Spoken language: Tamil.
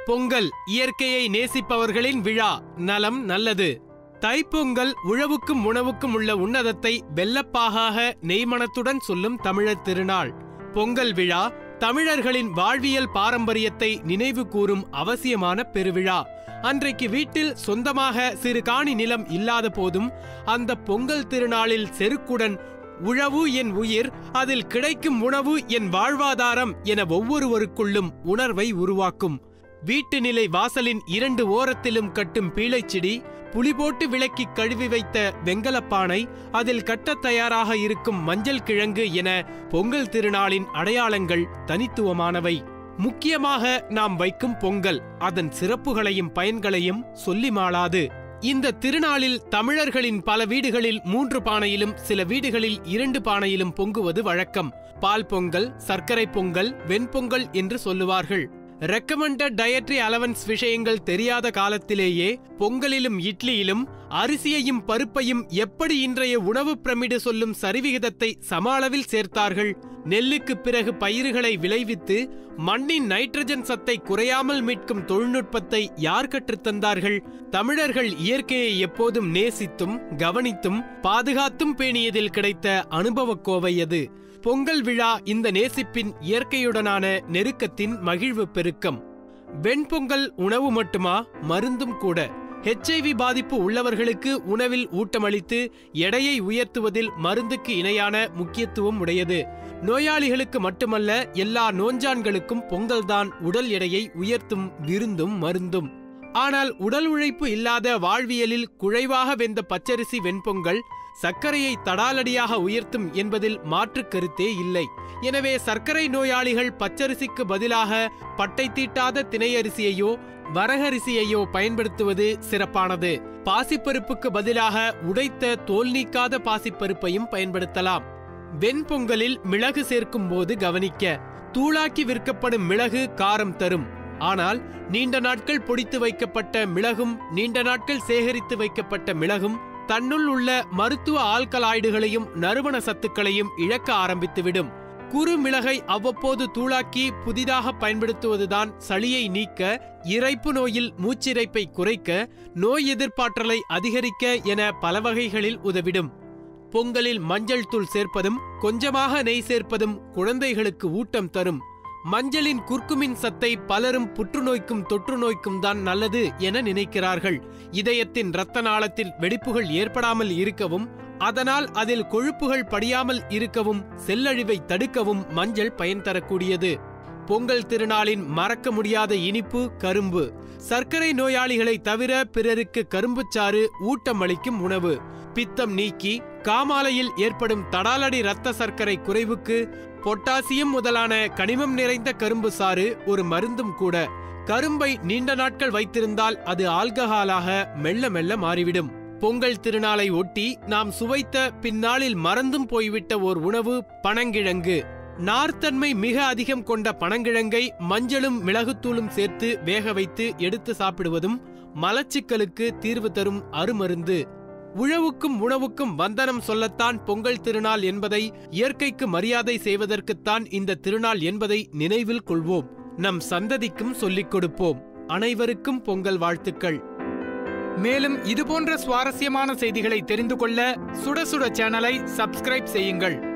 பொங்கல் இயற்கையை நேசிப்பவர்களின் விழா நலம் நல்லது தைப்பொங்கல் உழவுக்கும் உணவுக்கும் உள்ள உன்னதத்தை வெல்லப்பாகாக நெய்மணத்துடன் சொல்லும் தமிழர் திருநாள் பொங்கல் விழா தமிழர்களின் வாழ்வியல் பாரம்பரியத்தை நினைவு கூறும் அவசியமான பெருவிழா அன்றைக்கு வீட்டில் சொந்தமாக சிறு காணி நிலம் இல்லாத போதும் அந்த பொங்கல் திருநாளில் செருக்குடன் உழவு என் உயிர் அதில் கிடைக்கும் உணவு என் வாழ்வாதாரம் என ஒவ்வொருவருக்குள்ளும் உணர்வை உருவாக்கும் வீட்டு நிலை வாசலின் இரண்டு ஓரத்திலும் கட்டும் பீழைச்செடி புளி போட்டு விளக்கி கழுவி வைத்த வெங்கலப்பானை அதில் கட்டத் தயாராக இருக்கும் மஞ்சள் கிழங்கு என பொங்கல் திருநாளின் அடையாளங்கள் தனித்துவமானவை முக்கியமாக நாம் வைக்கும் பொங்கல் அதன் சிறப்புகளையும் பயன்களையும் சொல்லி மாளாது இந்த திருநாளில் தமிழர்களின் பல வீடுகளில் மூன்று பானையிலும் சில வீடுகளில் இரண்டு பானையிலும் பொங்குவது வழக்கம் பால் பொங்கல் சர்க்கரை பொங்கல் வெண்பொங்கல் என்று சொல்லுவார்கள் ரெக்கமெண்டட் டயட்ரி அலவன்ஸ் விஷயங்கள் தெரியாத காலத்திலேயே பொங்கலிலும் இட்லியிலும் அரிசியையும் பருப்பையும் எப்படி இன்றைய உணவு பிரமிடு சொல்லும் சரிவிகிதத்தை சம அளவில் சேர்த்தார்கள் நெல்லுக்கு பிறகு பயிர்களை விளைவித்து மண்ணின் நைட்ரஜன் சத்தை குறையாமல் மீட்கும் தொழில்நுட்பத்தை யார் கற்றுத்தந்தார்கள் தமிழர்கள் இயற்கையை எப்போதும் நேசித்தும் கவனித்தும் பாதுகாத்தும் பேணியதில் கிடைத்த அனுபவக் கோவை அது பொங்கல் விழா இந்த நேசிப்பின் இயற்கையுடனான நெருக்கத்தின் மகிழ்வு பெருக்கம் வெண்பொங்கல் உணவு மட்டுமா மருந்தும் கூட ஹெச்ஐவி பாதிப்பு உள்ளவர்களுக்கு உணவில் ஊட்டமளித்து எடையை உயர்த்துவதில் மருந்துக்கு இணையான முக்கியத்துவம் உடையது நோயாளிகளுக்கு மட்டுமல்ல எல்லா நோஞ்சான்களுக்கும் பொங்கல்தான் உடல் எடையை உயர்த்தும் விருந்தும் மருந்தும் ஆனால் உடல் உழைப்பு இல்லாத வாழ்வியலில் குழைவாக வெந்த பச்சரிசி வெண்பொங்கல் சர்க்கரையை தடாலடியாக உயர்த்தும் என்பதில் மாற்று கருத்தே இல்லை எனவே சர்க்கரை நோயாளிகள் பச்சரிசிக்கு பதிலாக பட்டை தீட்டாத திணையரிசியையோ வரகரிசியையோ பயன்படுத்துவது சிறப்பானது பாசிப்பருப்புக்கு பதிலாக உடைத்த தோல் நீக்காத பாசிப்பருப்பையும் பயன்படுத்தலாம் வெண்பொங்கலில் மிளகு சேர்க்கும் போது கவனிக்க தூளாக்கி விற்கப்படும் மிளகு காரம் தரும் ஆனால் நீண்ட நாட்கள் பொடித்து வைக்கப்பட்ட மிளகும் நீண்ட நாட்கள் சேகரித்து வைக்கப்பட்ட மிளகும் தன்னுள் உள்ள மருத்துவ ஆல்கலாய்டுகளையும் நறுமண சத்துக்களையும் இழக்க ஆரம்பித்துவிடும் குறு மிளகை அவ்வப்போது தூளாக்கி புதிதாக பயன்படுத்துவதுதான் சளியை நீக்க இறைப்பு நோயில் மூச்சிறைப்பை குறைக்க நோய் எதிர்ப்பாற்றலை அதிகரிக்க என பல வகைகளில் உதவிடும் பொங்கலில் மஞ்சள் தூள் சேர்ப்பதும் கொஞ்சமாக நெய் சேர்ப்பதும் குழந்தைகளுக்கு ஊட்டம் தரும் மஞ்சளின் குர்க்குமின் சத்தை பலரும் புற்றுநோய்க்கும் தொற்று நோய்க்கும் தான் நல்லது என நினைக்கிறார்கள் இதயத்தின் இரத்த நாளத்தில் வெடிப்புகள் ஏற்படாமல் இருக்கவும் அதனால் அதில் கொழுப்புகள் படியாமல் இருக்கவும் செல்லழிவை தடுக்கவும் மஞ்சள் பயன் தரக்கூடியது பொங்கல் திருநாளின் மறக்க முடியாத இனிப்பு கரும்பு சர்க்கரை நோயாளிகளை தவிர பிறருக்கு கரும்புச்சாறு ஊட்டமளிக்கும் உணவு பித்தம் நீக்கி காமாலையில் ஏற்படும் தடாலடி இரத்த சர்க்கரை குறைவுக்கு பொட்டாசியம் முதலான கனிமம் நிறைந்த கரும்பு சாறு ஒரு மருந்தும் கூட கரும்பை நீண்ட நாட்கள் வைத்திருந்தால் அது ஆல்கஹாலாக மெல்ல மெல்ல மாறிவிடும் பொங்கல் திருநாளை ஒட்டி நாம் சுவைத்த பின்னாளில் மறந்தும் போய்விட்ட ஓர் உணவு பனங்கிழங்கு நார்த்தன்மை மிக அதிகம் கொண்ட பனங்கிழங்கை மஞ்சளும் மிளகுத்தூளும் சேர்த்து வேக வைத்து எடுத்து சாப்பிடுவதும் மலச்சிக்கலுக்கு தீர்வு தரும் அருமருந்து உழவுக்கும் உணவுக்கும் வந்தனம் சொல்லத்தான் பொங்கல் திருநாள் என்பதை இயற்கைக்கு மரியாதை செய்வதற்குத்தான் இந்த திருநாள் என்பதை நினைவில் கொள்வோம் நம் சந்ததிக்கும் சொல்லிக் கொடுப்போம் அனைவருக்கும் பொங்கல் வாழ்த்துக்கள் மேலும் இதுபோன்ற சுவாரஸ்யமான செய்திகளை தெரிந்து கொள்ள சுட சுட சேனலை சப்ஸ்கிரைப் செய்யுங்கள்